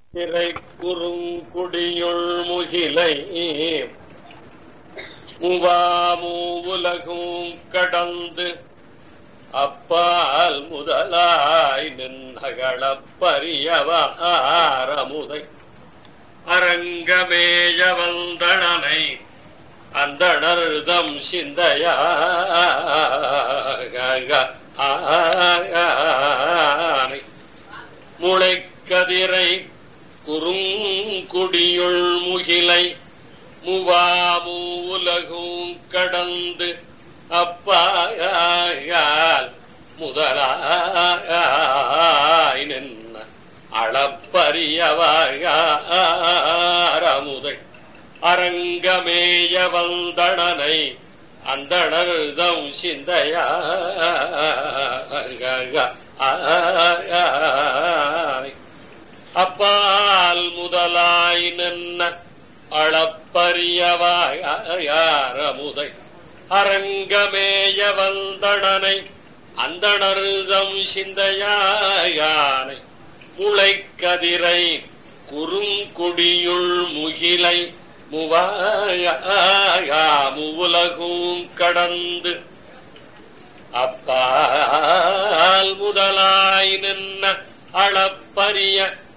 திரை குறுங்குடியுள் முகிலை முவாமூ உலகும் கடந்து அப்பால் முதலாய் நின்னகளப்பரியவாரமுதை அரங்கமேய வந்தணனை அந்தணர்தம் சிந்தையானை முளைக்கதிரை குறுங்குடியுள் முகிலை முவாமூ உலகும் கடந்து அப்பாயால் முதலாய் நின்ன அளப்பரியவாரமுதை அரங்கமேய வந்தணனை அந்தணர்தம் சிந்தையா அப்பால் முதலாய் நின்ன அளப்பரியவாரமுதை அரங்கமேய வந்தணனை அந்தணர்தம் சிந்தையானை முளைக்கதிரை குறுங்குடியுள் முகிலை முவாயாமுலகும் கடந்து அப்பால் முதலாய் நின்ன அளப்பரிய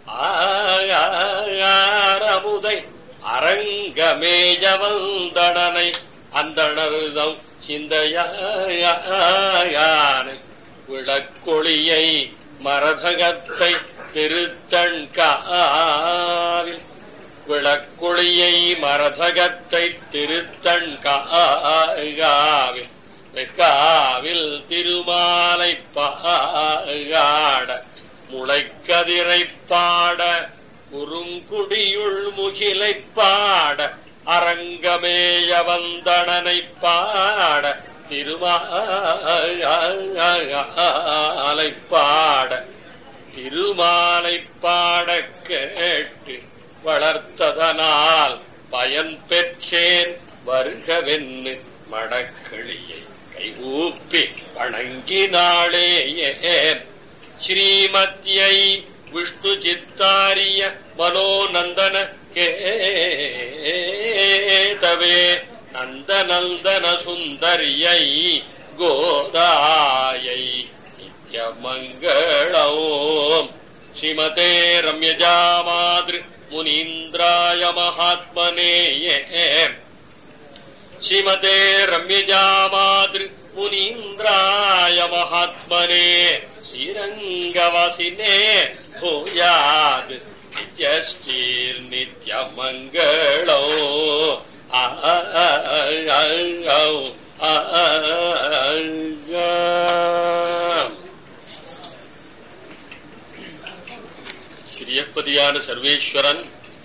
ஆரமுதை அரங்கமேய வந்தடனை அந்தணர்தம் சிந்தையானை விளக்கொளியை மரதகத்தை திருத்தண் காவில் விளக்குழியை மரதகத்தை திருத்தண் காவில் காவில் திருமாலை பாட முளைக்கதிரை பாட குறுங்குடியுள் முகிலை பாட அரங்கமேய வந்தணனை பாட திருமாலை பாட திருமாலை பாட கேட்டு வளர்த்ததனால் பயன் பெற்றேன் வருகவென்னு மடக்கிளியை கைகூப்பி வணங்கினாளே ஏன் ஸ்ரீமத்தியை விஷ்ணு சித்தாரிய மனோநந்தன கேதவே நந்தநந்தன சுந்தரியை கோதாயை நித்யமங்களோம் ஸ்ரீமதே ரம்யஜா மாதிரி முனீந்திராய மகாத்மனே ஸ்ரீமதே ரம்யஜா மாதிரி முனீந்திராய மகாத்மனே ஸ்ரீரங்கவாசினே பூயாத் நித்யஸ்ரீர் நித்யமங்களோ ஆ ஸ்ரீயப்பதியான சர்வேஸ்வரன்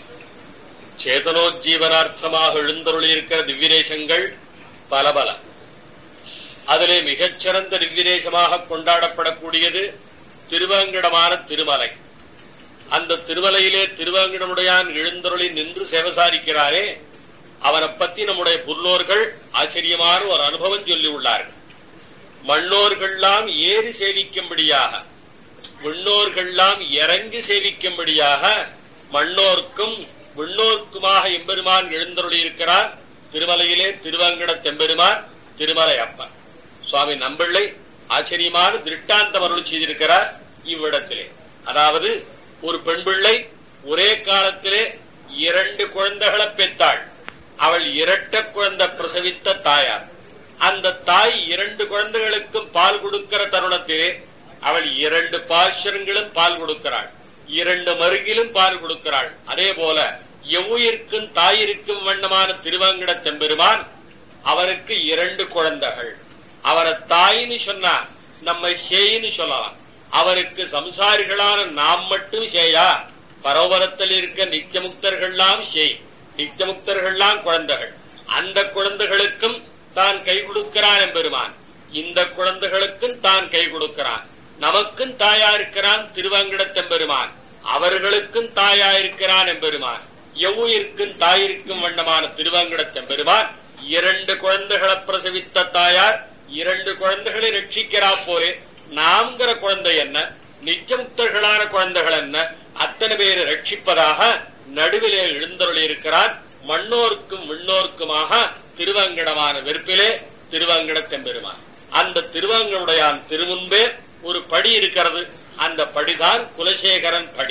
சேதனோஜீவனார்த்தமாக எழுந்தருளியிருக்கிற திவ்யதேசங்கள் பல பல அதிலே மிகச்சிறந்த திவ்யதேசமாக கொண்டாடப்படக்கூடியது திருவேங்கடமான திருமலை அந்த திருமலையிலே திருவேங்கடமுடையான் எழுந்தருளி நின்று சேவசாரிக்கிறாரே அவனை பத்தி நம்முடைய புல்லோர்கள் ஆச்சரியமான ஒரு அனுபவம் சொல்லி உள்ளார்கள் மண்ணோர்கள்லாம் ஏறி சேவிக்கும்படியாக விண்ணோர்கள்லாம் இறங்கி சேவிக்கும்படியாக மண்ணோர்க்கும் விண்ணோர்க்குமாக எம்பெருமான் எழுந்தருளி இருக்கிறார் திருமலையிலே திருவங்கட தெம்பெருமான் திருமலை அப்பன் சுவாமி நம்பிள்ளை ஆச்சரியமான திருட்டாந்தம் அருள் செய்திருக்கிறார் இவ்விடத்திலே அதாவது ஒரு பெண் பிள்ளை ஒரே காலத்திலே இரண்டு குழந்தைகளை பெற்றாள் அவள் இரட்ட குழந்தை பிரசவித்த தாயார் அந்த தாய் இரண்டு குழந்தைகளுக்கும் பால் கொடுக்கிற தருணத்திலே அவள் இரண்டு பாசுரங்களும் பால் கொடுக்கிறாள் இரண்டு மருகிலும் பால் கொடுக்கிறாள் அதே போல எவ்வுயிர்க்கும் தாயிருக்கும் வண்ணமான திருவங்கட தெம்பெருமான் அவருக்கு இரண்டு குழந்தைகள் அவரை தாயின்னு சொன்னா நம்ம சேயின்னு சொல்லலாம் அவருக்கு சம்சாரிகளான நாம் மட்டும் சேயா பரோபரத்தில் இருக்க நித்தியமுக்தர்கள்லாம் சேய் நித்தியமுக்தர்கள்லாம் குழந்தைகள் அந்த குழந்தைகளுக்கும் தான் கை கொடுக்கிறான் எம்பெருமான் இந்த குழந்தைகளுக்கும் தான் கை கொடுக்கிறான் நமக்கும் தாயா இருக்கிறான் திருவங்கிடத்தெம்பெருமான் அவர்களுக்கும் தாயா இருக்கிறான் எம்பெருமான் எவ்வுயிர்க்கும் தாயிருக்கும் வண்ணமான திருவங்கிடத்தெம்பெருமான் இரண்டு குழந்தைகளை பிரசவித்த தாயார் இரண்டு குழந்தைகளை ரட்சிக்கிறா போலே நாம்ங்கிற குழந்தை என்ன நித்தியமுக்தர்களான குழந்தைகள் என்ன அத்தனை பேரை ரட்சிப்பதாக நடுவிலே எழுந்தருளி இருக்கிறான் மண்ணோர்க்கும் விண்ணோர்க்குமாக திருவங்கடமான வெறுப்பிலே திருவங்கடத்தெம்பெருமான் அந்த திருவங்கனுடையான் திருமுன்பே ஒரு படி இருக்கிறது அந்த படிதான் குலசேகரன் படி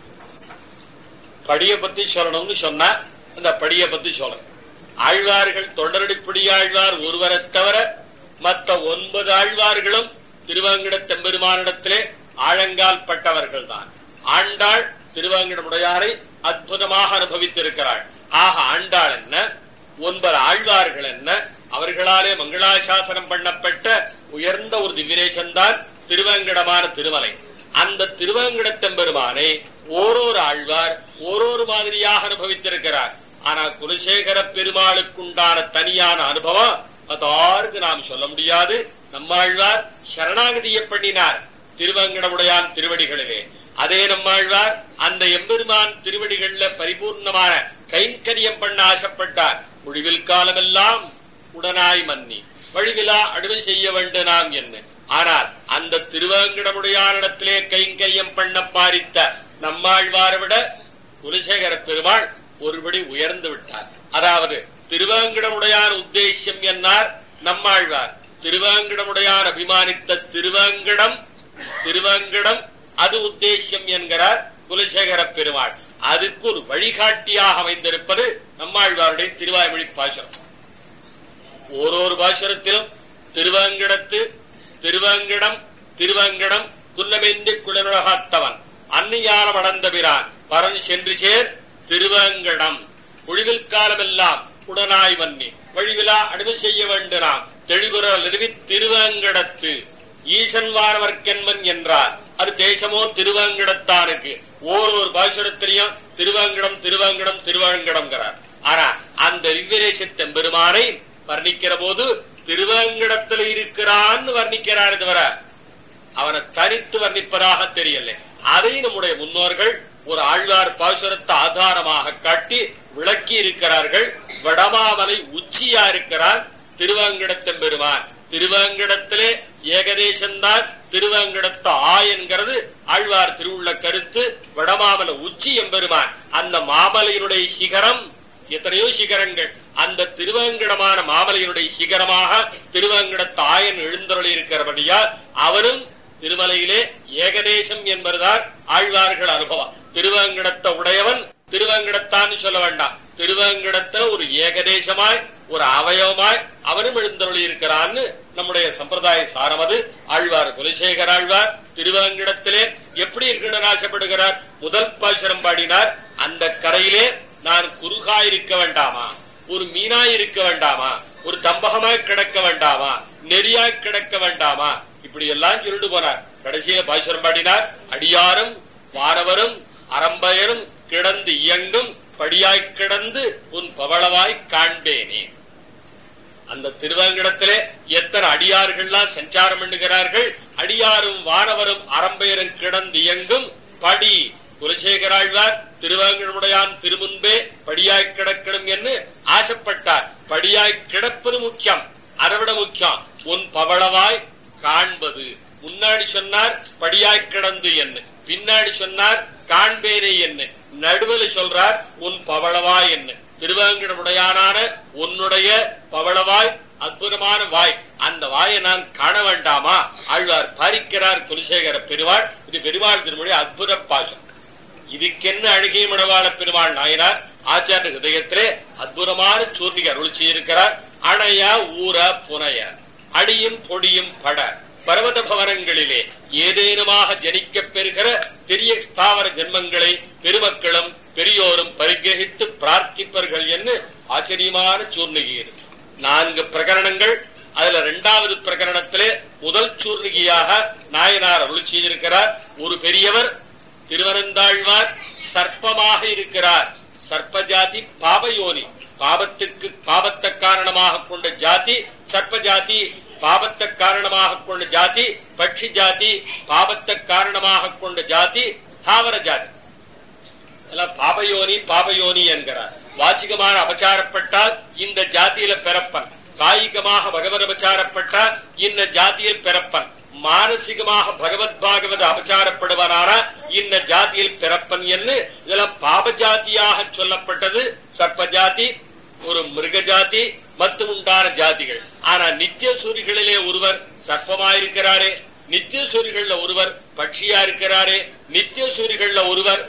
படியை பத்தி சொல்லணும்னு சொன்னா அந்த படியை பத்தி சொல்லணும் ஆழ்வார்கள் தொடரடிப்படி ஆழ்வார் ஒருவரை தவிர மற்ற ஒன்பது ஆழ்வார்களும் திருவங்கிடத் தெம்பெருமானிடத்திலே ஆழங்கால் பட்டவர்கள் தான் ஆண்டாள் திருவங்கிடமுடையாரை அற்புதமாக அனுபவித்திருக்கிறாள் ஆக ஆண்டாள் என்ன ஒன்பது ஆழ்வார்கள் என்ன அவர்களாலே மங்களாசாசனம் பண்ணப்பட்ட உயர்ந்த ஒரு திவ்யரேசன் தான் திருவங்கடமான திருமலை அந்த திருவங்கடத்தெம்பெருமானை ஓரோரு ஆழ்வார் ஓரோரு மாதிரியாக அனுபவித்திருக்கிறார் ஆனா குலசேகர பெருமாளுக்குண்டான தனியான அனுபவம் அதாருக்கு நாம் சொல்ல முடியாது நம்மாழ்வார் சரணாகதியை பண்ணினார் திருவங்கடமுடையான் திருவடிகளிலே அதே நம்மாழ்வார் அந்த எம்பெருமான் திருவடிகள்ல பரிபூர்ணமான கைங்கரியம் பண்ண ஆசைப்பட்டார் முடிவில் காலமெல்லாம் உடனாய் மன்னி வழிவிலா அடிமை செய்ய வேண்டும் நாம் என்ன ஆனால் அந்த திருவங்கடமுடையானிடத்திலே கைங்கரியம் பண்ண பாரித்த நம்மாழ்வாரை விட குலசேகர பெருமாள் ஒருபடி உயர்ந்து விட்டார் அதாவது திருவாங்கடமுடையார் உத்தேசியம் என்னார் நம்மாழ்வார் திருவாங்கடமுடையார் அபிமானித்த திருவாங்கடம் திருவாங்கடம் அது உத்தேசியம் என்கிறார் குலசேகர பெருமாள் அதுக்கு ஒரு வழிகாட்டியாக அமைந்திருப்பது நம்மாழ்வாருடைய திருவாய்மொழி பாசுரம் ஓரொரு பாசுரத்திலும் திருவாங்கடத்து திருவாங்கடம் திருவாங்கடம் குன்னமெந்தி குளனுலகாத்தவன் அன்னியாரம் அடர்ந்தபிரான் பரன் சென்று சேர் திருவாங்கடம் ஒழிவில் காலமெல்லாம் உடனாய் வன்னி வழிவிலா அடிமை செய்ய வேண்டுனாம் தெளிகுரல் நிறுவி திருவாங்கடத்து ஈசன் வாரவர்க்கென்மன் என்றார் அது தேசமோ திருவாங்கடத்தானுக்கு ஓரொரு பாசுரத்திலையும் திருவாங்கடம் திருவாங்கடம் திருவாங்கடம்ங்கிறார் ஆனா அந்த ரிவ்யரேசத்தன் பெருமானை வர்ணிக்கிற போது திருவாங்கடத்துல இருக்கிறான்னு வர்ணிக்கிறார் தவிர அவனை தனித்து வர்ணிப்பதாக தெரியல அதை நம்முடைய முன்னோர்கள் ஒரு ஆழ்வார் பாசுரத்தை ஆதாரமாக காட்டி விளக்கி இருக்கிறார்கள் வடமாமலை உச்சியா இருக்கிறார் திருவாங்கடத்தன் பெருமான் திருவாங்கடத்திலே ஏகதேசம்தான் திருவாங்கடத்த ஆ என்கிறது ஆழ்வார் திருவுள்ள கருத்து வடமாமலை உச்சி எம்பெருமான் அந்த மாமலையினுடைய சிகரம் எத்தனையோ சிகரங்கள் அந்த திருவங்கடமான மாமலையினுடைய சிகரமாக திருவங்கடத்த ஆயன் எழுந்தருளி இருக்கிறபடியால் அவரும் திருமலையிலே ஏகதேசம் என்பதுதான் ஆழ்வார்கள் அனுபவம் திருவங்கடத்த உடையவன் திருவங்கடத்தான்னு சொல்ல வேண்டாம் திருவங்கடத்துல ஒரு ஏகதேசமாய் ஒரு அவயவமாய் அவனும் எழுந்தருளி இருக்கிறான்னு நம்முடைய சம்பிரதாய சாரம் அது ஆழ்வார் குலசேகர் ஆழ்வார் திருவங்கிடத்திலே எப்படி இருக்கணும்னு ஆசைப்படுகிறார் முதல் பாசுரம் பாடினார் அந்த கரையிலே நான் குறுகாய் இருக்க வேண்டாமா ஒரு மீனாய் இருக்க வேண்டாமா ஒரு தம்பகமாய் கிடக்க வேண்டாமா நெறியாய் கிடக்க வேண்டாமா இப்படி எல்லாம் சொல்லிட்டு போனார் கடைசியில பாசுரம் பாடினார் அடியாரும் வானவரும் அரம்பயரும் கிடந்து இயங்கும் படியாய் கிடந்து உன் பவளவாய் காண்பேனே அந்த திருவங்கிடத்திலே எத்தனை அடியார்கள்லாம் சஞ்சாரம் பண்ணுகிறார்கள் அடியாரும் வானவரும் அரம்பயரும் கிடந்து இயங்கும் படி குலசேகராழ்வார் திருவாங்கடமுடையான் திருமுன்பே படியாய் கிடக்கணும் என்று ஆசைப்பட்டார் படியாய் கிடப்பது முக்கியம் அறவிட முக்கியம் உன் பவளவாய் காண்பது முன்னாடி சொன்னார் படியாய் கிடந்து என்ன பின்னாடி சொன்னார் காண்பேனே என்ன நடுவில் சொல்றார் உன் பவளவாய் என்ன திருவாங்கடமுடையானான உன்னுடைய பவளவாய் அற்புதமான வாய் அந்த வாயை நான் காண வேண்டாமா ஆழ்வார் பாரிக்கிறார் குலசேகர பெருவாள் இது பெருமாள் திருமொழி அற்புத பாசம் இதுக்கென்ன அழகிய மணவாள பெருமாள் நாயனார் ஆச்சாரிய ஹிருதயத்திலே அற்புதமான சூர்ணிக அருள் செய்திருக்கிறார் அணைய ஊர புனைய அடியும் பொடியும் பட பர்வத பவனங்களிலே ஏதேனுமாக ஜனிக்கப் பெறுகிற பெரிய ஸ்தாவர ஜென்மங்களை பெருமக்களும் பெரியோரும் பரிகிரகித்து பிரார்த்திப்பர்கள் என்று ஆச்சரியமான சூர்ணிகீர் நான்கு பிரகரணங்கள் அதுல இரண்டாவது பிரகரணத்திலே முதல் சூர்ணிகியாக நாயனார் அருள் செய்திருக்கிறார் ஒரு பெரியவர் திருவனந்தாழ்வார் சர்ப்பமாக இருக்கிறார் சர்ப்ப ஜாதி பாபயோனி பாபத்துக்கு பாபத்தை காரணமாக கொண்ட ஜாதி சர்ப்ப ஜாதி பாபத்தை காரணமாக கொண்ட ஜாதி பட்சி ஜாதி பாபத்தை காரணமாக கொண்ட ஜாதி ஸ்தாவர ஜாதி எல்லாம் பாபயோனி பாபயோனி என்கிறார் வாச்சிகமான அபச்சாரப்பட்டால் இந்த ஜாதியில பிறப்பன் காயிகமாக பகவத் அபச்சாரப்பட்டால் இந்த ஜாதியில் பிறப்பன் மானசிகமாக பகவத் பாகவத அபச்சாரப்படுவானானா இந்த ஜாதியில் பிறப்பன் என்று இதுல பாப ஜாதியாக சொல்லப்பட்டது சர்ப்ப ஜாதி ஒரு மிருக ஜாதி மற்றும் உண்டான ஜாதிகள் ஆனா நித்திய சூரிகளிலே ஒருவர் சர்ப்பமாயிருக்கிறாரே நித்திய சூரிகள்ல ஒருவர் பட்சியா இருக்கிறாரே நித்திய சூரிகள்ல ஒருவர்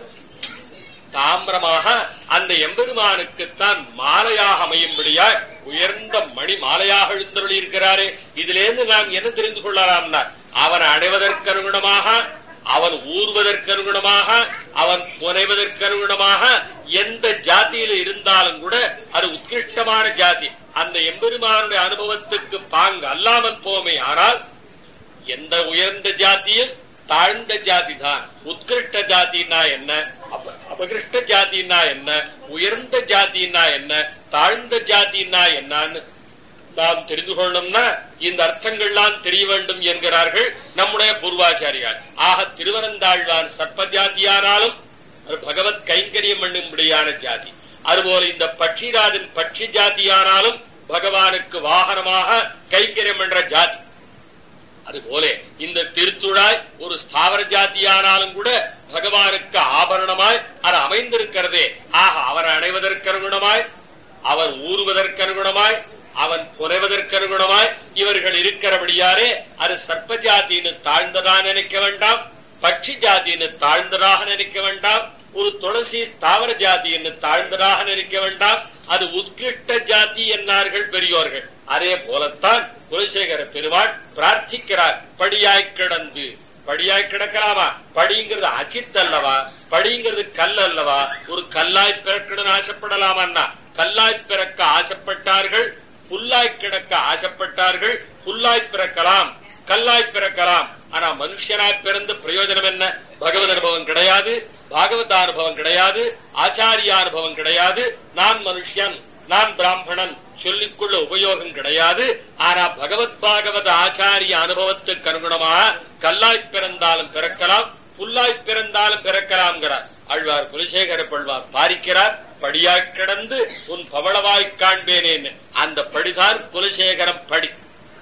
தாமிரமாக அந்த எம்பெருமானுக்குத்தான் மாலையாக அமையும்படியாய் உயர்ந்த மணி மாலையாக எழுந்தருளி இருக்கிறாரே இதிலிருந்து நாம் என்ன தெரிந்து கொள்ளலாம்னா அவன் அடைவதற்கு அனுகுணமாக அவன் ஊர்வதற்கு அனுகுணமாக அவன் புனைவதற்கு அனுகுணமாக எந்த ஜாதியில இருந்தாலும் கூட அது உத்கிருஷ்டமான ஜாதி அந்த எம்பெருமானுடைய அனுபவத்துக்கு பாங்கு அல்லாமல் போமே ஆனால் எந்த உயர்ந்த ஜாதியும் தாழ்ந்த ஜாதி தான் உத்கிருஷ்ட ஜாதினா என்ன அப- அபகிருஷ்ட ஜாதினா என்ன உயர்ந்த ஜாதினா என்ன தாழ்ந்த ஜாதினா என்னன்னு நாம் தெரிந்து கொள்ளணும்னா இந்த அர்த்தங்கள்லாம் தெரிய வேண்டும் என்கிறார்கள் நம்முடைய பூர்வாச்சாரியார் ஆக திருவனந்தாழ்வான் சர்ப்ப ஜாதியானாலும் அது பகவத் கைங்கரியம் பண்ணும்படியான ஜாதி அதுபோல இந்த பட்சிராஜன் பட்சி ஜாதியானாலும் பகவானுக்கு வாகனமாக கைங்கரியம் என்ற ஜாதி அதுபோல இந்த திருத்துழாய் ஒரு ஸ்தாவர ஜாதியானாலும் கூட பகவானுக்கு ஆபரணமாய் அது அமைந்திருக்கிறதே ஆக அவன் அடைவதற்கனுகுணமாய் அவன் ஊறுவதற்கனுகுணமாய் அவன் புனைவதற்கனுகுணமாய் இவர்கள் இருக்கிறபடியாரே அது சர்ப்ப ஜாதின்னு தாழ்ந்ததா நினைக்க வேண்டாம் பட்சி ஜாதின்னு தாழ்ந்ததாக நினைக்க வேண்டாம் ஒரு துளசி ஸ்தாவர ஜாதி என்று தாழ்ந்ததாக நினைக்க வேண்டாம் அது உத்கிருஷ்ட ஜாதி என்னார்கள் பெரியோர்கள் அதே போலத்தான் குலசேகர பெருமாள் பிரார்த்திக்கிறார் படியாய் கிடந்து படியாய் கிடக்கலாமா படிங்கிறது அச்சித் அல்லவா படிங்கிறது கல் அல்லவா ஒரு கல்லாய் பிறக்கணும்னு ஆசைப்படலாமா கல்லாய் பிறக்க ஆசைப்பட்டார்கள் புல்லாய் கிடக்க ஆசைப்பட்டார்கள் புல்லாய் பிறக்கலாம் கல்லாய் பிறக்கலாம் ஆனா மனுஷனாய் பிறந்து பிரயோஜனம் என்ன பகவத் அனுபவம் கிடையாது பாகவத அனுபவம் கிடையாது ஆச்சாரிய அனுபவம் கிடையாது நான் மனுஷன் நான் பிராமணன் சொல்லிக்கொள்ள உபயோகம் கிடையாது ஆனா பகவத் பாகவத ஆச்சாரிய அனுபவத்துக்கு அனுகுணமாக கல்லாய் பிறந்தாலும் பிறக்கலாம் புல்லாய் பிறந்தாலும் பிறக்கலாம்ங்கிறார் ஆழ்வார் குலசேகர பழ்வார் பாரிக்கிறார் படியாய் கிடந்து உன் பவளவாய் காண்பேனேன்னு அந்த படிதான் குலசேகரம் படி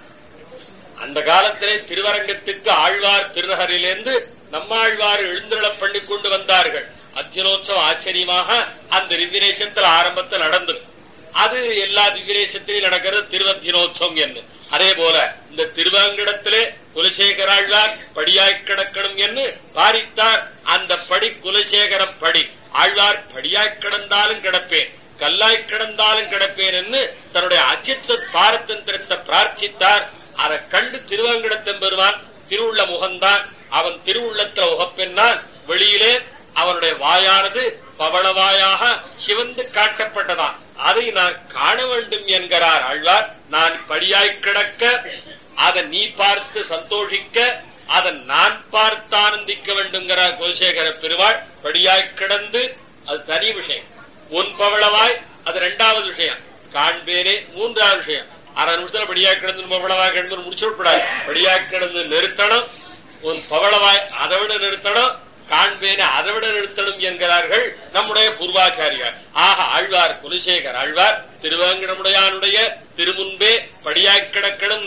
அந்த காலத்திலே திருவரங்கத்துக்கு ஆழ்வார் திருநகரிலிருந்து நம்மாழ்வார் எழுந்துள்ளப் பண்ணி கொண்டு வந்தார்கள் அத்தியனோத்சவம் ஆச்சரியமாக அந்த திவ்யநேசத்தில் ஆரம்பத்தில் நடந்தது அது எல்லா திவ்யநேசத்திலும் நடக்கிறது திருவத்தியனோத்சவம் என்று அதே போல இந்த திருவாங்கிடத்திலே குலசேகராழ்வார் படியாய் கிடக்கணும் என்று பாரித்தார் அந்த படி குலசேகரம் படி ஆழ்வார் படியாய் கிடந்தாலும் கிடப்பேன் கல்லாய் கிடந்தாலும் கிடப்பேன் என்று தன்னுடைய அச்சித்த பாரத்தந்திரத்தை பிரார்த்தித்தார் அதை கண்டு திருவாங்கிடத்தம் பெறுவான் திருவுள்ள முகந்தான் அவன் திருவுள்ளத்துல உகப்பெண்ணான் வெளியிலே அவனுடைய வாயானது பவளவாயாக சிவந்து காட்டப்பட்டதான் அதை நான் காண வேண்டும் என்கிறார் ஆழ்வார் நான் படியாய் கிடக்க அதை நீ பார்த்து சந்தோஷிக்க அதை நான் பார்த்து ஆனந்திக்க வேண்டும்ங்கிறார் குலசேகர பெருமாள் படியாய் கிடந்து அது தனி விஷயம் உன் பவளவாய் அது ரெண்டாவது விஷயம் காண்பேனே மூன்றாவது விஷயம் அரை நிமிஷத்துல படியாய் கிடந்து பவளவாய் கிடந்து முடிச்சு விடக்கூடாது படியாய் கிடந்து நிறுத்தணும் உன் பவளவாய் அதை விட நிறுத்தணும் காண்பேனே அதை விட நிறுத்தணும் என்கிறார்கள் நம்முடைய பூர்வாச்சாரியார் ஆக ஆழ்வார் குலசேகர் ஆழ்வார் திருவேங்கடமுடையானுடைய திருமுன்பே படியாய் கிடக்கணும்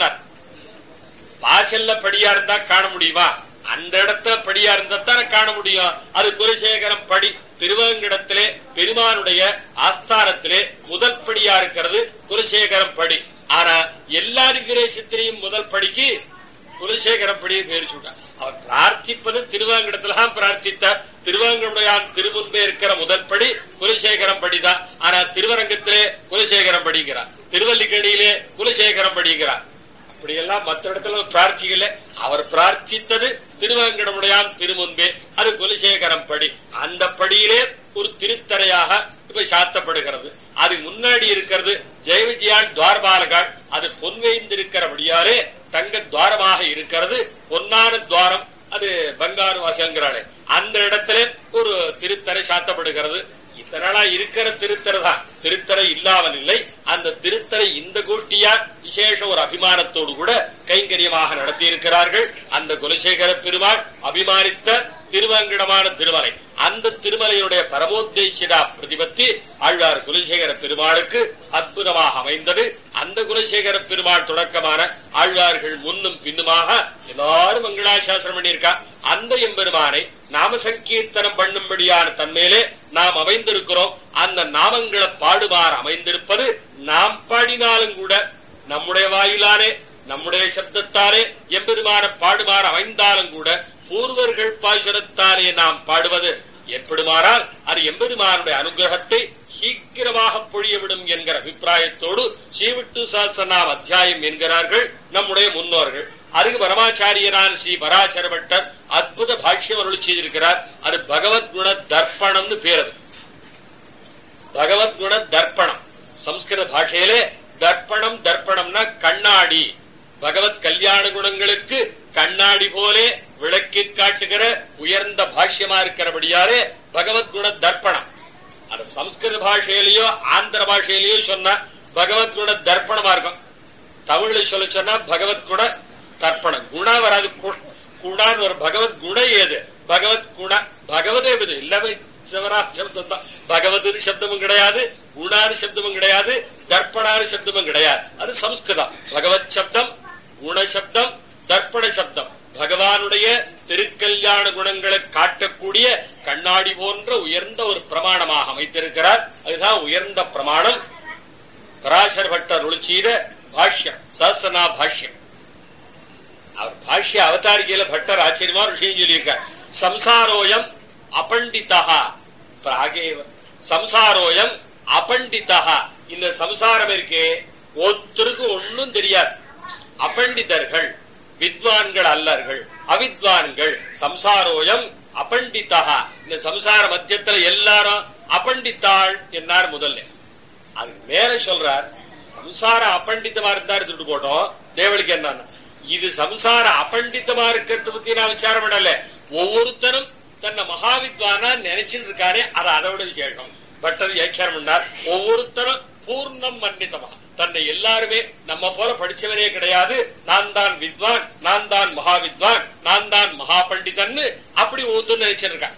வாசல்ல படியா இருந்தா காண முடியுமா அந்த இடத்துல படியா இருந்தா தானே காண முடியும் அது குலசேகரம் படி திருவேங்கடத்திலே பெருமானுடைய ஆஸ்தானத்திலே முதல் படியா இருக்கிறது குலசேகரம் படி ஆனா எல்லா விக்ரேசத்திலையும் முதல் படிக்கு குலசேகரம் படியை பேர் சொல்றார் அவர் பிரார்த்திப்பது திருவாங்கிடத்துலதான் பிரார்த்தித்தார் திருவாங்கடையான் திருமுன்பே இருக்கிற முதல் படி குலசேகரம் படிதான் ஆனா திருவரங்கத்திலே குலசேகரம் படிக்கிறார் திருவல்லிக்கடியிலே குலசேகரம் படிக்கிறார் அப்படியெல்லாம் மற்ற இடத்துல பிரார்த்திக்கல அவர் பிரார்த்தித்தது திருவேங்கடமுடையான் திருமுன்பே அது குலசேகரம் படி அந்த படியிலே ஒரு திருத்தரையாக இப்ப சாத்தப்படுகிறது அது முன்னாடி இருக்கிறது ஜெயவிஜயான் துவாரபாலகாள் அது பொன்வைந்திருக்கிறபடியாலே தங்க துவாரமாக இருக்கிறது பொன்னான துவாரம் அது பங்காரு வாசங்கிறாளே அந்த இடத்துல ஒரு திருத்தரை சாத்தப்படுகிறது இத்தனாளா இருக்கிற திருத்தரை தான் திருத்தரை இல்லாமல் இல்லை அந்த திருத்தரை இந்த கோஷ்டியார் விசேஷ ஒரு அபிமானத்தோடு கூட கைங்கரியமாக நடத்தி இருக்கிறார்கள் அந்த குலசேகர பெருமாள் அபிமானித்த திருவங்கிடமான திருமலை அந்த திருமலையுடைய பரமோத்தேசிரா பிரதிபத்தி ஆழ்வார் குலசேகர பெருமாளுக்கு அற்புதமாக அமைந்தது அந்த குலசேகர பெருமாள் தொடக்கமான ஆழ்வார்கள் முன்னும் பின்னுமாக எல்லாரும் மங்களாசாசனம் பண்ணியிருக்கா அந்த எம்பெருமானை நாம சங்கீர்த்தனம் பண்ணும்படியான தன்மையிலே நாம் அமைந்திருக்கிறோம் அந்த நாமங்களை பாடுமாறு அமைந்திருப்பது நாம் பாடினாலும் கூட நம்முடைய வாயிலானே நம்முடைய சப்தத்தாலே எம்பெருமான பாடுமாறு அமைந்தாலும் கூட பூர்வர்கள் பாசுரத்தாலே நாம் பாடுவது ஏற்படுமானால் அது எம்பெருமானுடைய அனுகிரகத்தை சீக்கிரமாக பொழியவிடும் என்கிற அபிப்பிராயத்தோடு ஸ்ரீவிட்டு சாஸ்திரநாம் அத்தியாயம் என்கிறார்கள் நம்முடைய முன்னோர்கள் அதுக்கு பரமாச்சாரியரான ஸ்ரீ பராசர பட்டர் அற்புத பாஷ்யம் அருளி செய்திருக்கிறார் அது பகவத்குண தர்ப்பணம்னு பேர் அது பகவத்குண தர்ப்பணம் சம்ஸ்கிருத பாஷையிலே தர்ப்பணம் தர்ப்பணம்னா கண்ணாடி பகவத் கல்யாண குணங்களுக்கு கண்ணாடி போலே விளக்கி காட்டுகிற உயர்ந்த பாஷ்யமா இருக்கிறபடியாலே பகவத்குண தர்ப்பணம் அது சம்ஸ்கிருத பாஷையிலேயோ ஆந்திர பாஷையிலேயோ சொன்னா பகவத்குண தர்ப்பணமா இருக்கும் தமிழ்ல சொல்ல சொன்னா பகவத்குண தர்ப்பணம் குணா வராது கு- குணான்னு ஒரு பகவத் குண ஏது பகவத் குண பகவதே இது எல்லாமே சிவரா சப்தம் தான் பகவதுன்னு சப்தமும் கிடையாது குணான்னு சப்தமும் கிடையாது தர்ப்பணான்னு சப்தமும் கிடையாது அது சம்ஸ்கிருதம் பகவத் சப்தம் குண சப்தம் தர்ப்பண சப்தம் பகவானுடைய திருக்கல்யாண குணங்களை காட்டக்கூடிய கண்ணாடி போன்ற உயர்ந்த ஒரு பிரமாணமாக அமைத்திருக்கிறார் அதுதான் உயர்ந்த பிரமாணம் பராசர் பட்டர் ஒளிச்சீர பாஷ்யம் சஹசனா பாஷ்யம் அவர் பாஷ்ய அவதாரிகையில பட்டர் ஆச்சரியமா ஒரு விஷயம் சொல்லியிருக்கார் சம்சாரோயம் அபண்டிதா பிராகேவ சம்சாரோயம் அபண்டிதா இந்த சம்சாரம் இருக்கே ஒருத்தருக்கும் ஒண்ணும் தெரியாது அபண்டிதர்கள் வித்வான்கள் அல்லர்கள் அவித்வான்கள் சம்சாரோயம் அபண்டிதா இந்த சம்சார மத்தியத்துல எல்லாரும் அபண்டித்தாள் என்னார் முதல்ல அதுக்கு மேல சொல்றார் சம்சாரம் அபண்டிதமா இருந்தா எடுத்துட்டு போட்டோம் தேவளுக்கு என்னன்னா இது சம்சார அபண்டிதமா இருக்கிறத பத்தி நான் விசாரம் பண்ணல ஒவ்வொருத்தரும் தன்னை மகாவித்வானா நினைச்சுட்டு இருக்காரே அது அதை விட விசேஷம் பட்டர் வியாக்கியானம் பண்ணார் ஒவ்வொருத்தரும் பூர்ணம் மன்னிதமா தன்னை எல்லாருமே நம்ம போல படிச்சவரே கிடையாது நான் தான் வித்வான் நான் தான் மகாவித்வான் நான் தான் மகா பண்டிதன்னு அப்படி ஒவ்வொருத்தரும் நினைச்சிருக்கான்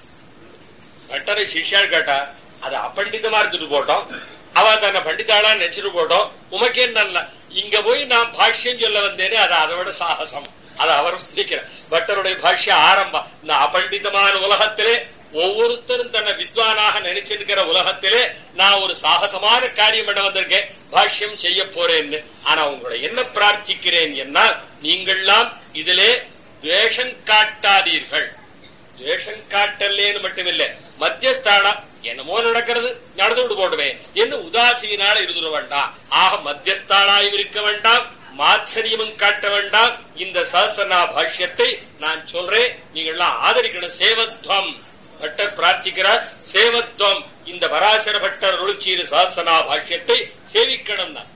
பட்டரை சிஷ்யாள் கேட்டா அது அப்பண்டிதமா இருந்துட்டு போட்டோம் அவ தன்னை பண்டிதாளா நினைச்சிட்டு போட்டோம் உமக்கே நல்ல இங்க போய் நான் பாஷ்யம் சொல்ல வந்தேனே அது அதை விட சாகசம் அது அவர் நினைக்கிறார் பட்டருடைய பாஷ்ய ஆரம்பம் இந்த அபண்டிதமான உலகத்திலே ஒவ்வொருத்தரும் தன்னை வித்வானாக நினைச்சிருக்கிற உலகத்திலே நான் ஒரு சாகசமான காரியம் பண்ண வந்திருக்கேன் பாஷ்யம் செய்ய போறேன்னு ஆனா உங்களை என்ன பிரார்த்திக்கிறேன் என்னால் நீங்கள்லாம் இதிலே துவேஷம் காட்டாதீர்கள் துவேஷம் காட்டல்லேன்னு மட்டுமில்லை மத்தியஸ்தானா என்னமோ நடக்கிறது நடந்து விட்டு போட்டுமே என்று உதாசீனால இருந்துட வேண்டாம் ஆக மத்தியஸ்தானாயும் இருக்க வேண்டாம் மாத்சரியமும் காட்ட வேண்டாம் இந்த சஹசனா பாஷ்யத்தை நான் சொல்றேன் நீங்கள்லாம் ஆதரிக்கணும் சேவத்வம் பட்டர் பிரார்த்திக்கிறார் சேவத்வம் இந்த பராசர பட்டர் ருளிச்சீரு சஹசனா பாஷ்யத்தை சேவிக்கணும் தான்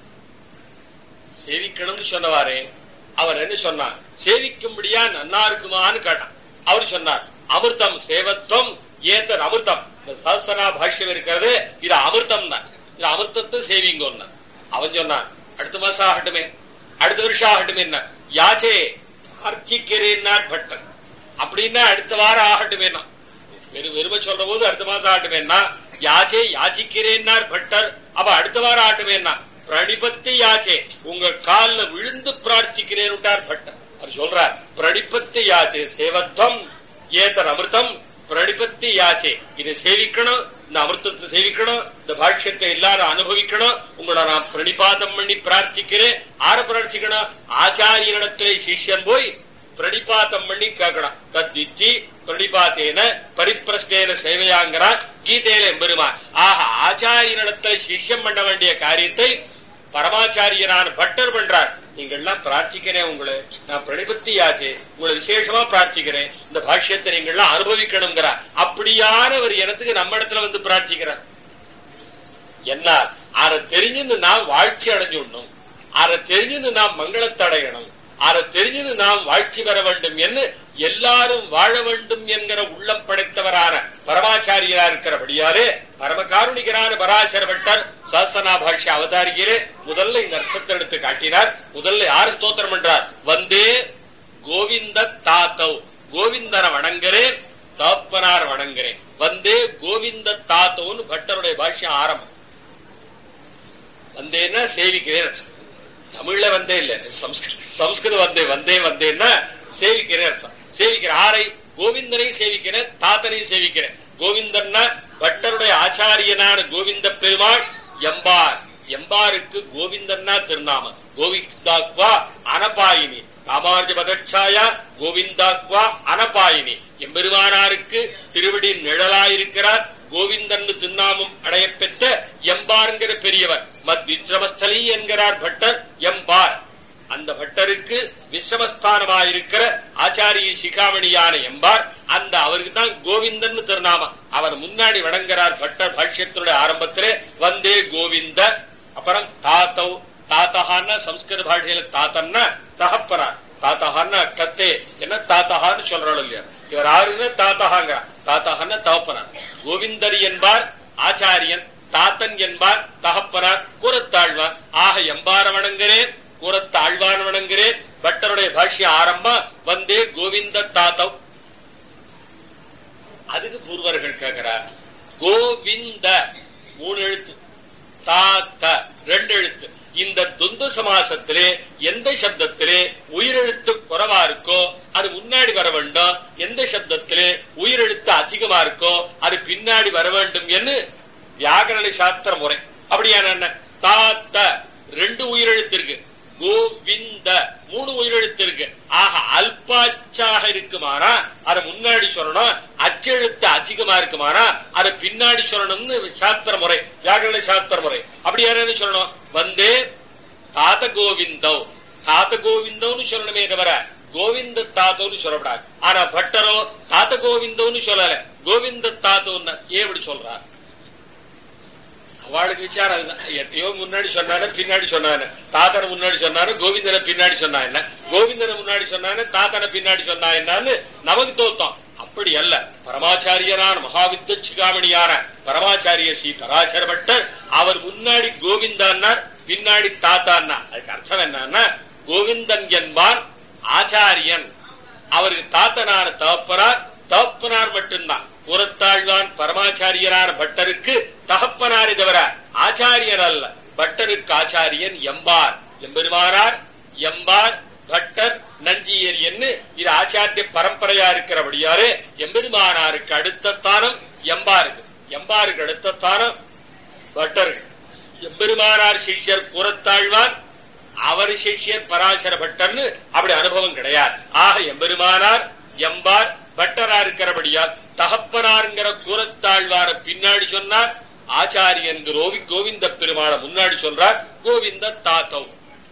சேவிக்கணும்னு சொன்னவாரே அவர் என்ன சொன்னார் சேவிக்கும்படியா நன்னா இருக்குமான்னு கேட்டான் அவர் சொன்னார் அமிர்தம் சேவத்வம் ஏத்தர் அமிர்தம் இந்த சஹசனா பாஷ்யம் இருக்கிறது இது அமிர்தம் தான் இது அமிர்தத்தை சேவிங்கன்னு அவன் சொன்னான் அடுத்த மாசம் ஆகட்டுமே அடுத்த வருஷம் ஆகட்டுமே என்ன யாச்சே பிரார்த்திக்கிறேன்னார் பட்டன் அப்படின்னா அடுத்த வாரம் ஆகட்டுமேனா வெறும் வெறும சொல்ற போது அடுத்த மாசம் ஆகட்டுமேனா யாச்சே யாச்சிக்கிறேன்னார் பட்டர் அப்ப அடுத்த வாரம் ஆகட்டுமேனா பிரணிபத்தி யாச்சே உங்க கால்ல விழுந்து பிரார்த்திக்கிறேன்னுட்டார் பட்டர் அவர் சொல்றார் பிரணிபத்தி யாச்சே சேவத்வம் ஏதர் அமிர்தம் பிரணிபத்தி யாச்சே இதை சேவிக்கணும் இந்த அமிர்தத்தை சேவிக்கணும் இந்த பாஷ்யத்தை எல்லாரும் அனுபவிக்கணும் உங்களை நான் பிரணிபாதம் பண்ணி பிரார்த்திக்கிறேன் ஆர பிரார்த்திக்கணும் ஆச்சாரியனிடத்திலே சிஷ்யன் போய் பிரணிபாத்தம் பண்ணி கேட்கணும் தத்திச்சி பிரணிபாத்தேன பரிப்பிரஷ்டேன சேவையாங்கிறார் கீதையில எம்பெருமான் ஆக ஆச்சாரியனிடத்துல சிஷ்யம் பண்ண வேண்டிய காரியத்தை பரமாச்சாரியனான பட்டர் பண்றார் நீங்கள்லாம் பிரார்த்திக்கிறேன் உங்களை நான் பிரணிபத்தியாச்சு உங்களை விசேஷமா பிரார்த்திக்கிறேன் இந்த பாஷ்யத்தை நீங்கள்லாம் அனுபவிக்கணுங்கிறார் அப்படியான ஒரு இனத்துக்கு நம்ம இடத்துல வந்து பிரார்த்திக்கிறார் என்ன அதை தெரிஞ்சுன்னு நாம் வாழ்ச்சி அடைஞ்சுடணும் அதை தெரிஞ்சுன்னு நாம் மங்களத்தடையணும் அதை தெரிஞ்சுன்னு நாம் வாழ்ச்சி பெற வேண்டும் என்று எல்லாரும் வாழ வேண்டும் என்கிற உள்ளம் படைத்தவரான பரமாச்சாரியரா இருக்கிறபடியாலே பரமகாருணிகரான பராசர பட்டர் சாசனா பாஷ்ய அவதாரிகளே முதல்ல இந்த அர்த்தத்தை எடுத்து காட்டினார் முதல்ல யார் ஸ்தோத்திரம் பண்றார் வந்தே கோவிந்த தாத்தவ் கோவிந்தரை வணங்குறேன் தாப்பனார் வணங்குறேன் வந்தே கோவிந்த தாத்தவ்னு பட்டருடைய பாஷ்யம் ஆரம்பம் வந்தேன்னா சேவிக்கிறேன் அர்த்தம் தமிழ்ல வந்தே இல்ல சம்ஸ்கிருத சம்ஸ்கிருதம் வந்தே வந்தே வந்தேன்னா சேவிக்கிறேன் அர்த்தம் சேவிக்கிற ஆரை கோவிந்தனை சேவிக்கிறேன் தாத்தனையும் சேவிக்கிறேன் கோவிந்தன்னா பட்டருடைய ஆச்சாரியனான கோவிந்த பெருமாள் எம்பார் எம்பாருக்கு கோவிந்தன்னா திருநாமம் கோவிந்தாக்வா அனபாயினி ராமானுஜ பதச்சாயா கோவிந்தாக்வா அனபாயினி எம்பெருமானாருக்கு திருவடி நிழலாயிருக்கிறார் கோவிந்தன் திருநாமம் அடையப்பெற்ற எம்பாருங்கிற பெரியவர் மத் விஸ்ரமஸ்தலி என்கிறார் பட்டர் எம்பார் அந்த பட்டருக்கு விஸ்ரமஸ்தானமாயிருக்கிற ஆச்சாரிய சிகாமணியான எம்பார் அந்த அவருக்கு தான் கோவிந்தன் திருநாமம் அவர் முன்னாடி வணங்குகிறார் பட்டர் பாஷ்யத்தினுடைய ஆரம்பத்திலே வந்தே கோவிந்த அப்புறம் தாத்தவ் தாத்தஹான்னா சம்ஸ்கிருத பாஷையில தாத்தன்னா தகப்பனார் தாத்தஹான்னா கஸ்தே என்ன தாத்தஹான்னு சொல்றாள் இல்லையா இவர் ஆறுன்னு தாத்தஹாங்க தாத்தஹான்னா தகப்பனார் கோவிந்தர் என்பார் ஆச்சாரியன் தாத்தன் என்பார் தகப்பனார் கூறத்தாழ்வான் ஆக எம்பார வணங்குகிறேன் கூறத்தாழ்வான் வணங்குகிறேன் பட்டருடைய பாஷ்ய ஆரம்பம் வந்தே கோவிந்த தாத்தவ் அதுக்கு பூர்வர்கள் கேட்கிறார் கோவிந்த மூணு எழுத்து தாத்த ரெண்டு எழுத்து இந்த துந்து சமாசத்திலே எந்த சப்தத்திலே உயிரெழுத்து குறைவா இருக்கோ அது முன்னாடி வர வேண்டும் எந்த சப்தத்திலே உயிரெழுத்து அதிகமா இருக்கோ அது பின்னாடி வர வேண்டும் என்று வியாகரண சாஸ்திர முறை அப்படியான என்ன தாத்த ரெண்டு உயிரெழுத்து இருக்கு கோவிந்த மூணு உயிரெழுத்து இருக்கு ஆக அல்பாச்சாக இருக்குமானா அதை முன்னாடி சொல்லணும் அச்செழுத்து அதிகமா இருக்குமானா அதை பின்னாடி சொல்லணும்னு சாஸ்திர முறை வியாகரண சாஸ்திர முறை அப்படி யாரும் சொல்லணும் வந்தே தாத கோவிந்தவ் தாத கோவிந்தவ்னு சொல்லணுமே தவிர கோவிந்த தாத்தோன்னு சொல்லப்படாது ஆனா பட்டரோ தாத்த கோவிந்தவ்னு சொல்லல கோவிந்த தாத்தோன்னு ஏன் இப்படி சொல்றார் அவளுக்கு விசாரம் அதுதான் எத்தையோ முன்னாடி சொன்னானே பின்னாடி சொன்னானே தாத்தனை முன்னாடி சொன்னாரு கோவிந்தனை பின்னாடி சொன்னா என்ன கோவிந்தனை முன்னாடி சொன்னானே தாத்தனை பின்னாடி சொன்னா என்னன்னு நமக்கு தோத்தம் அப்படி அல்ல பரமாச்சாரியனான மகாவித்த சிகாமணியான பரமாச்சாரிய ஸ்ரீ பராசர பட்டர் அவர் முன்னாடி கோவிந்தான்னார் பின்னாடி தாத்தான்னா அதுக்கு அர்த்தம் என்னன்னா கோவிந்தன் என்பான் ஆச்சாரியன் அவருக்கு தாத்தனான தகப்பனார் தகப்பனார் மட்டும்தான் புறத்தாழ்வான் பரமாச்சாரியரான பட்டருக்கு தகப்பனார் தவிர ஆச்சாரியர் அல்ல பட்டருக்கு ஆச்சாரியன் எம்பார் எம்பெருமானார் எம்பார் பட்டர் நஞ்சியர் என்று இது ஆச்சாரிய பரம்பரையா இருக்கிறபடியாரு எம்பெருமானாருக்கு அடுத்த ஸ்தானம் எம்பாருக்கு எம்பாருக்கு அடுத்த ஸ்தானம் பட்டர்கள் எம்பெருமானார் சிஷ்யர் புறத்தாழ்வான் அவர் சிஷ்யர் பராசர பட்டர்னு அப்படி அனுபவம் கிடையாது ஆக எம்பெருமானார் எம்பார் பட்டரா இருக்கிறபடியால் தகப்பனாருங்கிற கூறத்தாழ்வார பின்னாடி சொன்னார் ஆச்சாரியன் ரோவி கோவிந்த பெருமாளை முன்னாடி சொல்றார் கோவிந்த தாத்தவ்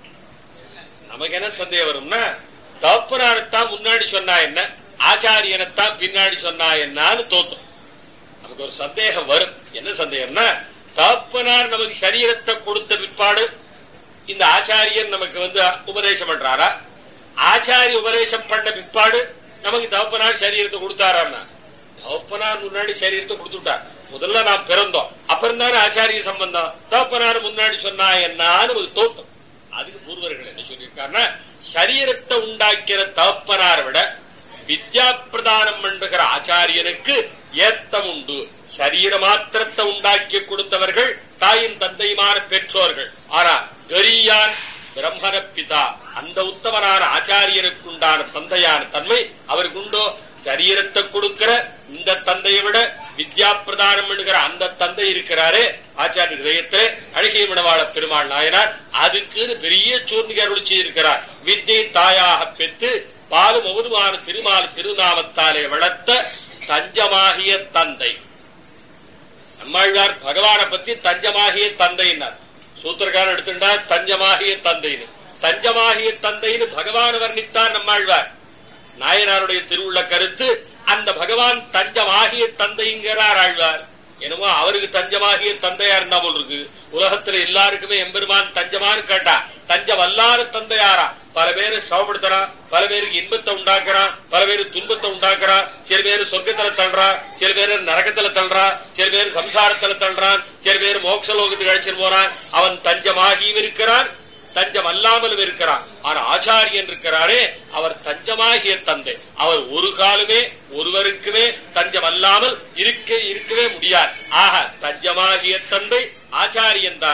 நமக்கு என்ன சந்தேகம் வரும்னா தகப்பனாரத்தான் முன்னாடி சொன்னா என்ன ஆச்சாரியனைத்தான் பின்னாடி சொன்னா என்னன்னு தோத்தும் நமக்கு ஒரு சந்தேகம் வரும் என்ன சந்தேகம்னா தகப்பனார் நமக்கு சரீரத்தை கொடுத்த பிற்பாடு இந்த ஆச்சாரியன் நமக்கு வந்து உபதேசம் பண்றாரா ஆச்சாரிய உபதேசம் பண்ண பிற்பாடு நமக்கு தகப்பனார் சரீரத்தை கொடுத்தாரான்னா தகப்பனார் முன்னாடி சரீரத்தை கொடுத்துட்டார் முதல்ல நாம் பிறந்தோம் அப்புறம் தானே ஆச்சாரிய சம்பந்தம் தகப்பனார் முன்னாடி சொன்னா என்னான்னு நமக்கு தோத்தம் அதுக்கு பூர்வர்கள் என்ன சொல்லியிருக்காருன்னா சரீரத்தை உண்டாக்கிற தகப்பனாரை விட வித்யா பிரதானம் பண்ணுகிற ஆச்சாரியனுக்கு ஏத்தம் உண்டு சரீர மாத்திரத்தை உண்டாக்கி கொடுத்தவர்கள் தாயின் தந்தையுமான பெற்றோர்கள் ஆனா கரியான் பிரம்மன பிதா அந்த உத்தமனான ஆச்சாரியனுக்கு உண்டான தந்தையான தன்மை அவருக்கு உண்டோ சரீரத்தை கொடுக்கிற இந்த தந்தையை விட வித்யா பிரதானம் என்கிற அந்த தந்தை இருக்கிறாரே ஆச்சாரிய இதயத்திலே அழகிய மணவாள பெருமாள் நாயனார் அதுக்குன்னு பெரிய சூர்ணிகை அருள் செய்திருக்கிறார் வித்தை தாயாக பெற்று பாலும் ஒவ்வொருமான திருமால் திருநாமத்தாலே வளர்த்த தஞ்சமாகிய தந்தை நம்மாழ்வார் பகவானை பத்தி தஞ்சமாகிய தந்தையினார் சூத்திரக்காரன் எடுத்துட்டா தஞ்சமாகிய தந்தைன்னு தஞ்சமாகிய தந்தைன்னு பகவான் வர்ணித்தார் நம்மாழ்வார் நாயனாருடைய திருவுள்ள கருத்து அந்த பகவான் தஞ்சமாகிய தந்தைங்கிறார் ஆழ்வார் என்னமோ அவருக்கு தஞ்சமாகிய தந்தையா இருந்தா போல் இருக்கு உலகத்துல எல்லாருக்குமே எம்பெருமான் தஞ்சமான்னு கேட்டா தஞ்சம் அல்லாத தந்தையாரா பல பேரு சவப்படுத்துறான் பல பேருக்கு இன்பத்தை உண்டாக்குறான் பல பேரு துன்பத்தை உண்டாக்குறான் சில பேரு சொர்க்கத்துல தள்ளுறான் சில பேரு நரகத்துல தள்ளுறான் சில பேரு சம்சாரத்துல தள்ளுறான் சில பேரு மோட்ச லோகத்துக்கு அழைச்சிட்டு போறான் அவன் தஞ்சமாகியும் இருக்கிறான் தஞ்சம் அல்லாமலும் இருக்கிறான் ஆனா ஆச்சாரியன் இருக்கிறாரே அவர் தஞ்சமாகிய தந்தை அவர் ஒரு காலமே ஒருவருக்குமே தஞ்சம் அல்லாமல் இருக்க இருக்கவே முடியாது ஆக தஞ்சமாகிய தந்தை ஆச்சாரியன் தானே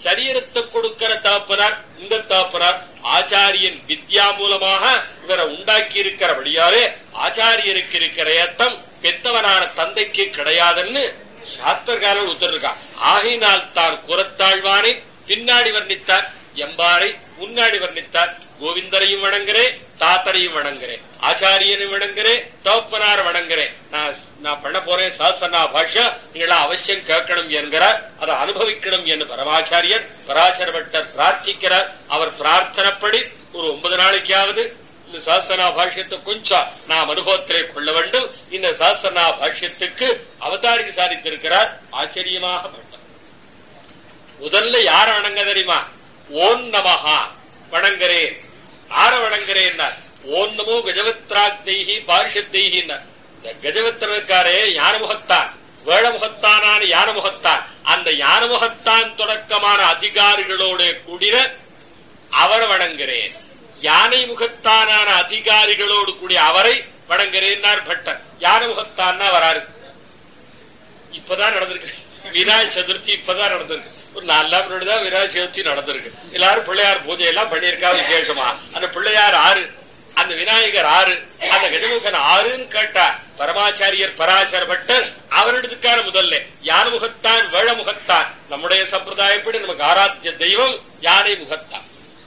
சரீரத்தை கொடுக்கிற தகப்பனார் இந்த தகப்பனார் ஆச்சாரியன் வித்யா மூலமாக இவரை உண்டாக்கி இருக்கிறபடியாலே ஆச்சாரியருக்கு இருக்கிற ஏத்தம் பெத்தவனான தந்தைக்கு கிடையாதுன்னு சாஸ்திரக்காரர் உத்தரவிருக்கா ஆகையினால் தான் குரத்தாழ்வானை பின்னாடி வர்ணித்தார் எம்பாரை முன்னாடி வர்ணித்தார் கோவிந்தரையும் வணங்குறேன் தாத்தரையும் வணங்குறேன் ஆச்சாரியனையும் வணங்குறேன் தோப்பனார் வணங்குறேன் நான் நான் பண்ண போறேன் சாஸ்திரனா பாஷ்யா நீங்களா அவசியம் கேட்கணும் என்கிறார் அதை அனுபவிக்கணும் என்று பரமாச்சாரியர் பராசர பட்டர் பிரார்த்திக்கிறார் அவர் பிரார்த்தனைப்படி ஒரு ஒன்பது நாளைக்காவது இந்த சாஸ்திரனா பாஷ்யத்தை கொஞ்சம் நாம் அனுபவத்திலே கொள்ள வேண்டும் இந்த சாஸ்திரனா பாஷ்யத்துக்கு அவதாரிக்கு சாதித்திருக்கிறார் ஆச்சரியமாக பட்டார் முதல்ல யார வணங்க தெரியுமா ஓம் நமஹா வணங்குறேன் ஆர வணங்குறேன் ஓம் நமோ கஜவத்ராக்தைஹி பாரிஷத்தைஹி கஜவத்திரக்காரே யானமுகத்தான் வேழமுகத்தானான யானமுகத்தான் அந்த யானமுகத்தான் தொடக்கமான அதிகாரிகளோட கூடின அவர் வணங்குறேன் யானை முகத்தானான அதிகாரிகளோடு கூடிய அவரை வணங்குறேன் பட்டர் யானை முகத்தான்னா வராரு இப்பதான் நடந்திருக்கு விநாயக சதுர்த்தி இப்பதான் நடந்திருக்கு ஒரு நாலு முன்னாடி தான் விநாயக சதுர்த்தி நடந்திருக்கு எல்லாரும் பிள்ளையார் பூஜை எல்லாம் பண்ணியிருக்கா விசேஷமா அந்த பிள்ளையார் ஆறு அந்த விநாயகர் ஆறு அந்த கஜமுகன் ஆறுன்னு கேட்டா பரமாச்சாரியர் பராசர பட்டர் அவரிடத்துக்கான முதல்ல யானை முகத்தான் வேழ முகத்தான் நம்முடைய சம்பிரதாயப்படி நமக்கு ஆராத்திய தெய்வம் யானை முகத்தான்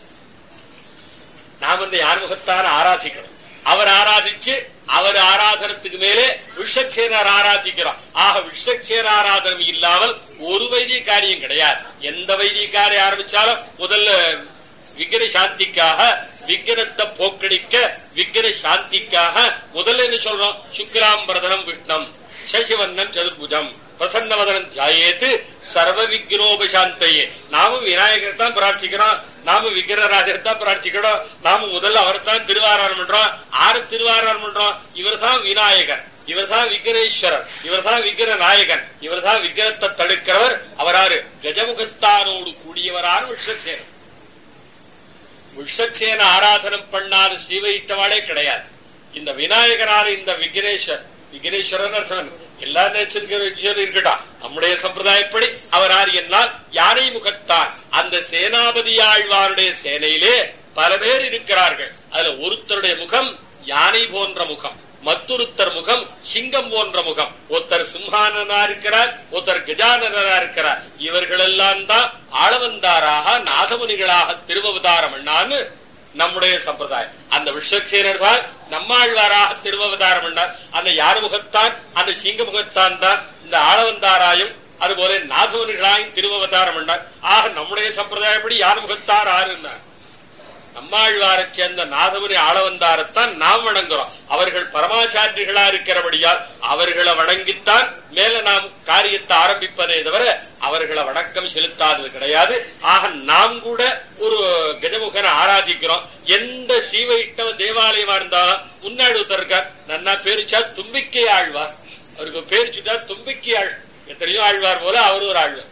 நாம் இந்த யானை முகத்தான் ஆராதிக்கணும் அவர் ஆராதிச்சு அவர் ஆராதனத்துக்கு மேலே விஷக்சேனர் ஆராதிக்கிறோம் ஆக விஷக்சேன ஆராதனம் இல்லாமல் ஒரு வைத்திய காரியம் கிடையாது எந்த வைத்திய காரியம் ஆரம்பிச்சாலும் முதல்ல விக்கிர சாந்திக்காக விக்கிரத்தை போக்கடிக்க விக்கிர சாந்திக்காக முதல்ல என்ன சொல்றோம் சுக்லாம்பரதனம் விஷ்ணம் சசிவண்ணன் சதுர்புஜம் பிரசன்னவதனம் தியாயேத்து சர்வ விக்னோபசாந்தையே நாமும் விநாயகர் தான் பிரார்த்திக்கிறோம் நாம விக்கிரராஜர் தான் பிரார்த்திக்கிறோம் நாம முதல்ல அவர் தான் திருவாராயணம் பண்றோம் ஆறு திருவாராயணம் பண்றோம் இவர் தான் விநாயகர் இவர் தான் விக்னேஸ்வரர் இவர் தான் விக்கிர நாயகன் இவர் தான் விக்கிரத்தை தடுக்கிறவர் அவராரு கஜமுகத்தானோடு கூடியவரான விஷக்சேனர் விஷக்சேன ஆராதனம் பண்ணாத ஸ்ரீவைட்டவாளே கிடையாது இந்த விநாயகரான இந்த விக்னேஸ்வர் விக்னேஸ்வரன் அர்த்தம் எல்லா நேச்சரும் இருக்கட்டும் நம்முடைய சம்பிரதாயப்படி அவர் ஆர் என்னால் யானை முகத்தான் அந்த சேனாபதி ஆழ்வாருடைய சேனையிலே பல பேர் இருக்கிறார்கள் அதுல ஒருத்தருடைய முகம் யானை போன்ற முகம் மற்றொருத்தர் முகம் சிங்கம் போன்ற முகம் ஒருத்தர் சிம்ஹானனா இருக்கிறார் ஒருத்தர் கஜானனா இருக்கிறார் இவர்கள் எல்லாம் தான் ஆளவந்தாராக நாதமுனிகளாக திருவவதாரம் பண்ணான்னு நம்முடைய சம்பிரதாயம் அந்த விஸ்வக்சேனர் தான் நம்மாழ்வாராக திருவவதாரம் பண்ணார் அந்த யார் முகத்தான் அந்த சிங்க முகத்தான் தான் இந்த ஆளவந்தாராயும் அதுபோல நாதமுனிகளாயும் திருவவதாரம் பண்ணார் ஆக நம்முடைய சம்பிரதாயப்படி யார் முகத்தார் ஆறுன்னார் நம்மாழ்வாரை சேர்ந்த நாதமுனி ஆளவந்தாரத்தான் நாம் வணங்குறோம் அவர்கள் பரமாச்சாரியர்களா இருக்கிறபடியால் அவர்களை வணங்கித்தான் மேல நாம் காரியத்தை ஆரம்பிப்பதே தவிர அவர்களை வணக்கம் செலுத்தாதது கிடையாது ஆக நாம் கூட ஒரு கஜமுகனை ஆராதிக்கிறோம் எந்த ஸ்ரீவைஷ்ணவ தேவாலயமா இருந்தாலும் முன்னாடி ஒருத்தர் இருக்கார் நன்னா பேருச்சா தும்பிக்கை ஆழ்வார் அவருக்கு பேருச்சுட்டா தும்பிக்கை ஆழ் எத்தனையோ ஆழ்வார் போல அவர் ஒரு ஆழ்வார்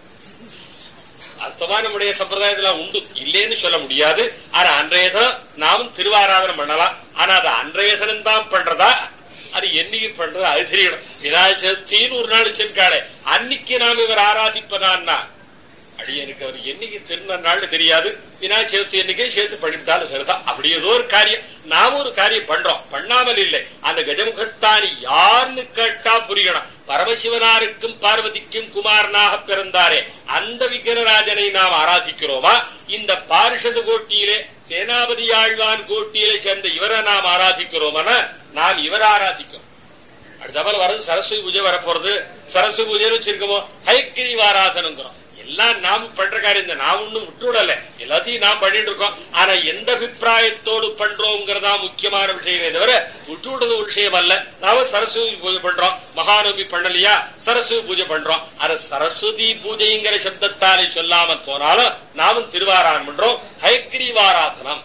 வாஸ்தவா நம்முடைய சம்பிரதாயத்துல உண்டு இல்லைன்னு சொல்ல முடியாது ஆனா அன்றைய தினம் நாமும் திருவாராதனம் பண்ணலாம் ஆனா அது அன்றைய தினம் தான் பண்றதா அது என்னைக்கு பண்றது அது தெரியணும் விநாயக சதுர்த்தின்னு ஒரு நாள் சென்காலே அன்னைக்கு நாம் இவர் ஆராதிப்பதான்னா அடியனுக்கு அவர் என்னைக்கு திருந நாள் தெரியாது விநாயக சதுர்த்தி என்னைக்கே சேர்த்து பண்ணிவிட்டாலும் சரிதான் அப்படி ஏதோ ஒரு காரியம் நாம ஒரு காரியம் பண்றோம் பண்ணாமல் இல்லை அந்த கஜமுகத்தானி யாருன்னு கேட்டா புரியணும் பரமசிவனாருக்கும் பார்வதிக்கும் குமாரனாக பிறந்தாரே அந்த விக்கிரராஜனை நாம் ஆராதிக்கிறோமா இந்த பாரிஷத கோட்டியிலே சேனாபதி ஆழ்வான் கோட்டியிலே சேர்ந்த இவரை நாம் ஆராதிக்கிறோமா நாம் இவர் ஆராதிக்கிறோம் அடுத்தபோல வரது சரஸ்வதி பூஜை வரப்போறது சரஸ்வதி பூஜைன்னு வச்சிருக்கோமோ ஹைக்கிரிவாராதனங்கிறோம் எல்லாம் நாம் பண்ற காரியம் தான் நாம் ஒண்ணும் விட்டுவிடல எல்லாத்தையும் நாம் பண்ணிட்டு இருக்கோம் ஆனா எந்த அபிப்பிராயத்தோடு பண்றோங்கிறதா முக்கியமான விஷயமே தவிர விட்டு விடுறது விஷயம் அல்ல நாம சரஸ்வதி பூஜை பண்றோம் மகாநவமி பண்ணலையா சரஸ்வதி பூஜை பண்றோம் அத சரஸ்வதி பூஜைங்கிற சப்தத்தாலே சொல்லாம போனாலும் நாமும் திருவாராயணம் பண்றோம் ஹயக்கிரிவாராதனம்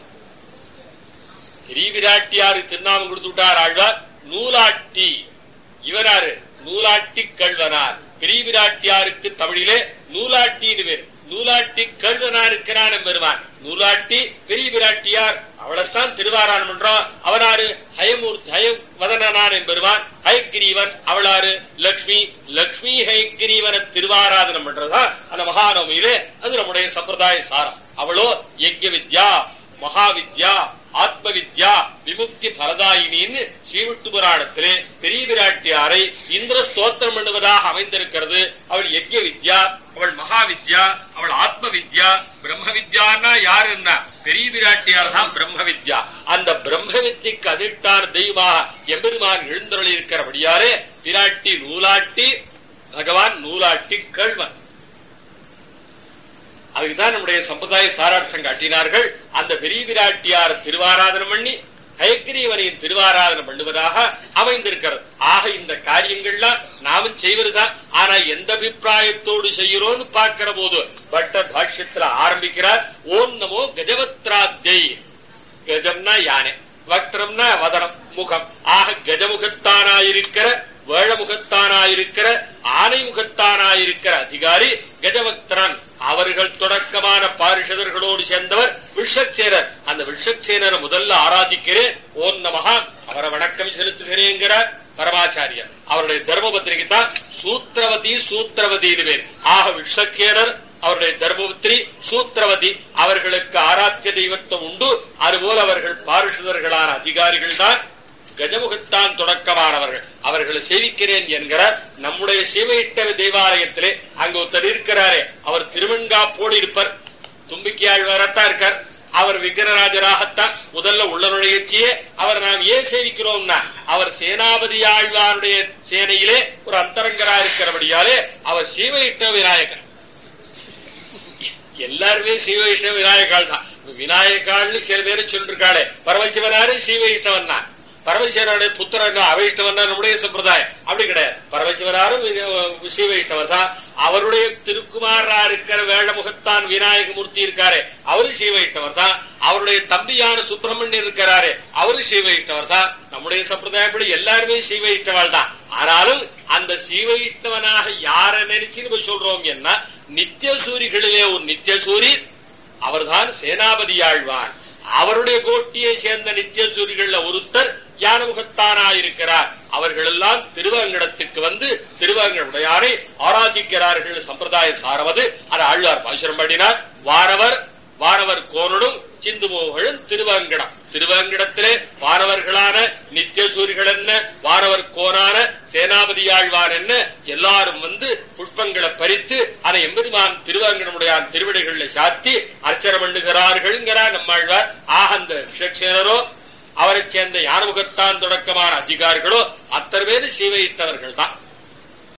திரிவிராட்டியாரு திருநாமம் கொடுத்து விட்டார் ஆழ்வார் நூலாட்டி இவராரு நூலாட்டி கல்வனார் பெரிய விராட்டியாருக்கு தமிழிலே நூலாட்டின்னு பேர் நூலாட்டி கழுவனா இருக்கிறான் பெருமான் நூலாட்டி பெரிய பிராட்டியார் அவளைத்தான் திருவாராயணம் பண்றோம் அவனாரு ஹயமூர்த்தி ஹய வதனனான் என்பருவான் ஹயக்கிரீவன் அவளாரு லக்ஷ்மி லக்ஷ்மி ஹயக்கிரீவனை திருவாராதனம் பண்றதா அந்த மகாநவமியிலே அது நம்முடைய சம்பிரதாய சாரம் அவளோ யஜ்ய வித்யா மகாவித்யா ஆத்ம வித்யா விமுக்தி பலதாயினின்னு ஸ்ரீவிட்டு புராணத்திலே பெரிய பிராட்டியாரை இந்திர ஸ்தோத்திரம் பண்ணுவதாக அமைந்திருக்கிறது அவள் யஜ்ய வித்யா அவள் மகா வித்யா அவள் ஆத்ம வித்யா பிரம்ம வித்யான்னா யாருன்னா பெரிய பிராட்டியார் தான் பிரம்ம வித்யா அந்த பிரம்ம வித்திக்கு அதிட்டான தெய்வமாக எம்பெருமான் எழுந்தருளி இருக்கிறபடியாரே பிராட்டி நூலாட்டி பகவான் நூலாட்டி கேள்வன் அதுக்குதான் நம்முடைய சம்பிரதாய சாராட்சம் காட்டினார்கள் அந்த பெரிய விராட்டியார் திருவாராதனம் பண்ணி ஹயக்கிரீவனையும் திருவாராதனம் பண்ணுவதாக அமைந்திருக்கிறது ஆக இந்த காரியங்கள்லாம் நாமும் செய்வதுதான் ஆனா எந்த அபிப்பிராயத்தோடு செய்கிறோம்னு பார்க்கிற போது பட்டர் பாஷ்யத்துல ஆரம்பிக்கிறார் ஓம் நமோ கஜவத்ராத்யை கஜம்னா யானை வக்திரம்னா வதனம் முகம் ஆக கஜமுகத்தானாயிருக்கிற வேழமுகத்தானாயிருக்கிற ஆனை முகத்தானாயிருக்கிற அதிகாரி கஜவக்திரன் அவர்கள் தொடக்கமான பாரிஷதர்களோடு சேர்ந்தவர் விஷக்சேனர் அந்த விஷக்சேனரை முதல்ல ஆராதிக்கிறேன் ஓம் நமகா அவரை வணக்கம் செலுத்துகிறேங்கிறார் பரமாச்சாரியர் அவருடைய தர்மபத்திரிகை தான் சூத்திரவதி சூத்திரவதினு பேர் ஆக விஷக்கேனர் அவருடைய தர்மபுத்திரி சூத்திரவதி அவர்களுக்கு ஆராத்திய தெய்வத்துவம் உண்டு அதுபோல அவர்கள் பாரிஷதர்களான அதிகாரிகள் தான் கஜமுகத்தான் தொடக்கமானவர்கள் அவர்களை சேவிக்கிறேன் என்கிற நம்முடைய சிவையிட்ட தேவாலயத்திலே அங்க ஒருத்தர் இருக்கிறாரே அவர் திருவெண்காப்போடு இருப்பர் தும்பிக்கையாழ்வாரத்தான் இருக்கார் அவர் விக்கிரராஜராகத்தான் முதல்ல உள்ள நுழையச்சியே அவர் நாம் ஏன் சேவிக்கிறோம்னா அவர் சேனாபதி ஆழ்வாருடைய சேனையிலே ஒரு அந்தரங்கரா இருக்கிறபடியாலே அவர் சீவையிட்ட விநாயகர் எல்லாருமே சீவைஷ்ணவ விநாயகால் தான் விநாயகால்னு சில பேர் சொல்லிருக்காளே பரமசிவனாரு சீவைஷ்ணவன் தான் பரமசிவனுடைய புத்திரன் அவைஷ்ணவன் நம்முடைய சம்பிரதாயம் அப்படி கிடையாது பரமசிவனாரும் சீவைஷ்ணவர் தான் அவருடைய திருக்குமாரா இருக்கிற வேழமுகத்தான் விநாயக மூர்த்தி இருக்காரு அவரு சீவைஷ்ணவர் தான் அவருடைய தம்பியான சுப்பிரமணியன் இருக்கிறாரு அவரு சீவைஷ்ணவர் தான் நம்முடைய சம்பிரதாயப்படி எல்லாருமே சீவைஷ்ணவாள் தான் ஆனாலும் அந்த சீவைஷ்ணவனாக யார நினைச்சுன்னு போய் சொல்றோம் என்ன நித்திய சூரிகளிலே ஒரு நித்திய சூரி அவர்தான் சேனாபதி ஆழ்வான் அவருடைய கோட்டியை சேர்ந்த நித்திய சூரிகள்ல ஒருத்தர் யானமுகத்தானாயிருக்கிறார் அவர்கள் எல்லாம் திருவங்கடத்துக்கு வந்து திருவங்கடையாரை ஆராய்ச்சிக்கிறார்கள் சம்பிரதாய சாரவது அது ஆழ்வார் பாசுரம் பாடினார் வாரவர் வாரவர் கோனடும் சிந்துமோகழும் திருவங்கடம் திருவங்கடத்திலே வானவர்களான நித்திய சூரிகள் என்ன வானவர் கோனான சேனாபதி ஆழ்வான் என்ன எல்லாரும் வந்து புஷ்பங்களை பறித்து அதை எம்பெருமான் திருவங்கடமுடையான் திருவிடைகள்ல சாத்தி அர்ச்சனை பண்ணுகிறார்கள்ங்கிறார் நம்மாழ்வார் ஆக அந்த விஷக்ஷேனரோ அவரை சேர்ந்த யானமுகத்தான் தொடக்கமான அதிகாரிகளோ அத்தனை பேரு சீவையிட்டவர்கள் தான்